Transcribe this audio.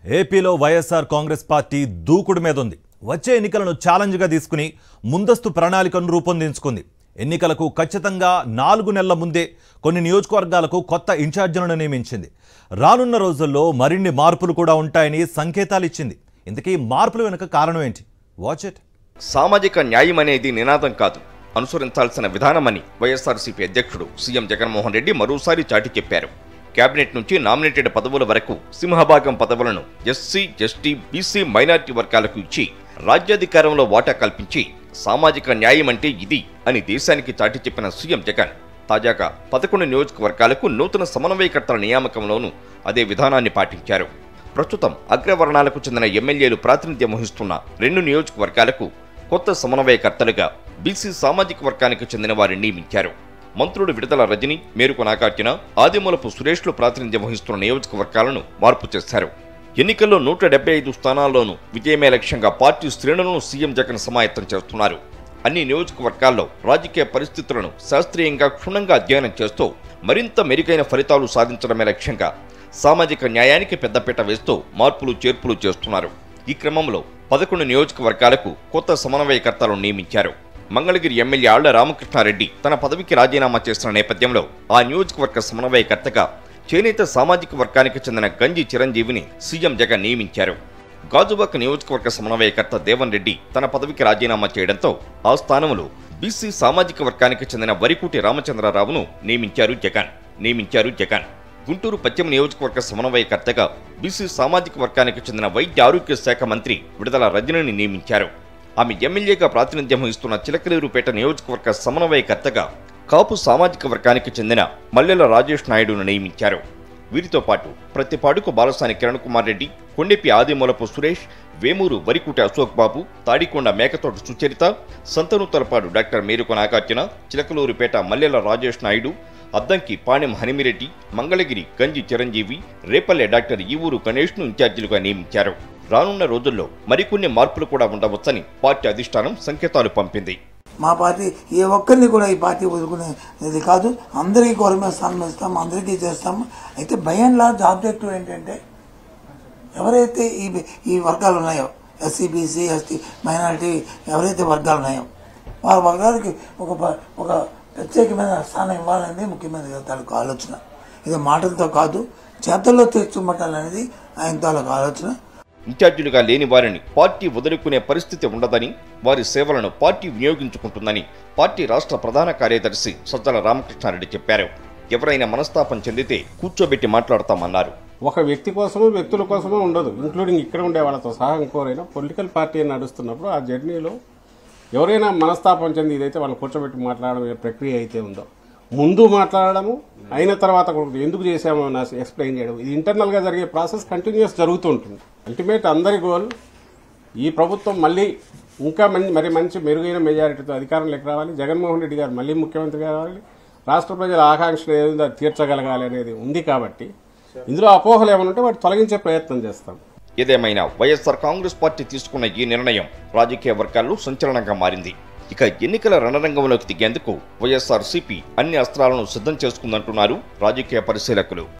ఏపీలో వైఎస్ఆర్ కాంగ్రెస్ పార్టీ దూకుడు మీద ఉంది వచ్చే ఎన్నికలను ఛాలెంజ్గా తీసుకుని ముందస్తు ప్రణాళికను రూపొందించుకుంది ఎన్నికలకు ఖచ్చితంగా నాలుగు నెలల ముందే కొన్ని నియోజకవర్గాలకు కొత్త ఇన్ఛార్జీలను నియమించింది రానున్న రోజుల్లో మరిన్ని మార్పులు కూడా ఉంటాయని సంకేతాలు ఇచ్చింది ఇంతకీ మార్పుల వెనుక కారణం ఏంటి వాచ్ ఇట్ సామాజిక న్యాయం అనేది నినాదం కాదు అనుసరించాల్సిన విధానమని వైఎస్ఆర్సీపీ అధ్యక్షుడు సీఎం జగన్మోహన్ రెడ్డి మరోసారి చాటి చెప్పారు కేబినెట్ నుంచి నామినేటెడ్ పదవుల వరకు సింహభాగం పదవులను ఎస్సీ ఎస్టీ బీసీ మైనార్టీ వర్గాలకు ఇచ్చి రాజ్యాధికారంలో వాటా కల్పించి సామాజిక న్యాయం అంటే ఇది అని దేశానికి చాటి చెప్పిన సీఎం జగన్ తాజాగా పదకొండు నియోజకవర్గాలకు నూతన సమన్వయకర్తల నియామకంలోనూ అదే విధానాన్ని పాటించారు ప్రస్తుతం అగ్రవర్ణాలకు చెందిన ఎమ్మెల్యేలు ప్రాతినిధ్యం వహిస్తున్న రెండు నియోజకవర్గాలకు కొత్త సమన్వయకర్తలుగా బీసీ సామాజిక వర్గానికి చెందిన వారిని నియమించారు మంత్రులు విడుదల రజని మేరుకు నాగార్జున ఆదిమూలపు సురేష్లు ప్రాతినిధ్యం వహిస్తున్న నియోజకవర్గాలను మార్పు చేశారు ఎన్నికల్లో నూట డెబ్బై ఐదు స్థానాల్లోనూ విజయమే లక్ష్యంగా పార్టీ శ్రేణులను సీఎం జగన్ సమాయత్తం చేస్తున్నారు అన్ని నియోజకవర్గాల్లో రాజకీయ పరిస్థితులను శాస్త్రీయంగా క్షుణ్ణంగా అధ్యయనం చేస్తూ మరింత మెరుగైన ఫలితాలు సాధించడమే లక్ష్యంగా సామాజిక న్యాయానికి పెద్దపీట వేస్తూ మార్పులు చేర్పులు చేస్తున్నారు ఈ క్రమంలో పదకొండు నియోజకవర్గాలకు కొత్త సమన్వయకర్తలను నియమించారు మంగళగిరి ఎమ్మెల్యే ఆళ్ల రామకృష్ణారెడ్డి తన పదవికి రాజీనామా చేసిన నేపథ్యంలో ఆ నియోజకవర్గ సమన్వయకర్తగా చేనేత సామాజిక వర్గానికి చెందిన గంజి చిరంజీవిని సీఎం జగన్ నియమించారు గాజువాక నియోజకవర్గ సమన్వయకర్త దేవన్ రెడ్డి తన పదవికి రాజీనామా చేయడంతో ఆ స్థానంలో బీసీ సామాజిక వర్గానికి చెందిన వరికుటి రామచంద్రరావును నియమించారు జగన్ నియమించారు జగన్ గుంటూరు పశ్చిమ నియోజకవర్గ సమన్వయకర్తగా బీసీ సామాజిక వర్గానికి చెందిన వైద్య ఆరోగ్య శాఖ మంత్రి విడుదల రజనిని నియమించారు ఆమె ఎమ్మెల్యేగా ప్రాతినిధ్యం వహిస్తున్న చిలకలూరుపేట నియోజకవర్గ సమన్వయకర్తగా కాపు సామాజిక వర్గానికి చెందిన మల్లెల రాజేష్ నాయుడును నియమించారు వీరితో పాటు ప్రతిపాడుకు బాలసాని కిరణ్ కుమార్ రెడ్డి కొండెపి ఆదిమూలపు సురేష్ వేమూరు వరికుట అశోక్ బాబు తాడికొండ మేకతోట సుచరిత సంతనూతలపాడు డాక్టర్ మేరుకు నాగార్జున చిలకలూరుపేట మల్లెల రాజేష్ నాయుడు అద్దంకి పాణెం హనిమిరెడ్డి మంగళగిరి గంజి చిరంజీవి రేపల్లె డాక్టర్ ఈవూరు గణేష్ను ఇన్ఛార్జీలుగా నియమించారు రానున్న రోజుల్లో మరికొన్ని మార్పులు కూడా ఉండవచ్చని పార్టీ అధిష్టానం సంకేతాలు పంపింది మా పార్టీ ఏ ఒక్కరిని కూడా ఈ పార్టీ వదులుకునేది కాదు అందరికీ గవర్నమెంట్ స్థానం ఇస్తాం అందరికీ చేస్తాము అయితే భయం లార్జ్ ఆబ్జెక్టివ్ ఏంటంటే ఎవరైతే ఈ ఈ వర్గాలు ఉన్నాయో ఎస్సీ బీసీ ఎస్టీ మైనారిటీ ఎవరైతే వర్గాలు ఉన్నాయో వారి వర్గాలకి ఒక ప- ఒక ప్రత్యేకమైన స్థానం ఇవ్వాలనేది ముఖ్యమంత్రి గారి తాలూకు ఆలోచన ఇది మాటలతో కాదు చేతల్లో తెచ్చుమట్టాలనేది ఆయన తాలూకు ఆలోచన ఇన్ఛార్జీలుగా లేని వారిని పార్టీ వదులుకునే పరిస్థితి ఉండదని వారి సేవలను పార్టీ వినియోగించుకుంటుందని పార్టీ రాష్ట్ర ప్రధాన కార్యదర్శి సజ్జల రామకృష్ణారెడ్డి చెప్పారు ఎవరైనా మనస్తాపం చెందితే కూర్చోబెట్టి మాట్లాడతామన్నారు ఒక వ్యక్తి కోసమో వ్యక్తుల కోసమో ఉండదు ఇంక్లూడింగ్ ఇక్కడ ఉండే వాళ్ళతో సహా ఇంకోరైనా పొలిటికల్ పార్టీ నడుస్తున్నప్పుడు ఆ జర్నీలో ఎవరైనా మనస్తాపం చెంది ఇదైతే వాళ్ళు కూర్చోబెట్టి మాట్లాడడం ఏ ప్రక్రియ అయితే ఉందో ముందు మాట్లాడడము అయిన తర్వాత కూడా ఎందుకు చేశామో నా ఎక్స్ప్లెయిన్ చేయడం ఇది ఇంటర్నల్గా జరిగే ప్రాసెస్ కంటిన్యూస్ జరుగుతూ ఉంటుంది అల్టిమేట్ అందరి గోల్ ఈ ప్రభుత్వం మళ్ళీ ఇంకా మంచి మరి మంచి మెరుగైన మెజారిటీతో అధికారంలోకి రావాలి జగన్మోహన్ రెడ్డి గారు మళ్ళీ ముఖ్యమంత్రి కావాలి రాష్ట్ర ప్రజల ఆకాంక్షలు ఏదో అది తీర్చగలగాలి అనేది ఉంది కాబట్టి ఇందులో అపోహలు ఏమైనా ఉంటే వాటి తొలగించే ప్రయత్నం చేస్తాం ఏదేమైనా వైఎస్ఆర్ కాంగ్రెస్ పార్టీ తీసుకున్న ఈ నిర్ణయం రాజకీయ వర్గాల్లో సంచలనంగా మారింది ఇక ఎన్నికల రణరంగంలోకి దిగేందుకు వైఎస్ఆర్ సిపి అన్ని అస్త్రాలను సిద్ధం చేసుకుందంటున్నారు రాజకీయ పరిశీలకులు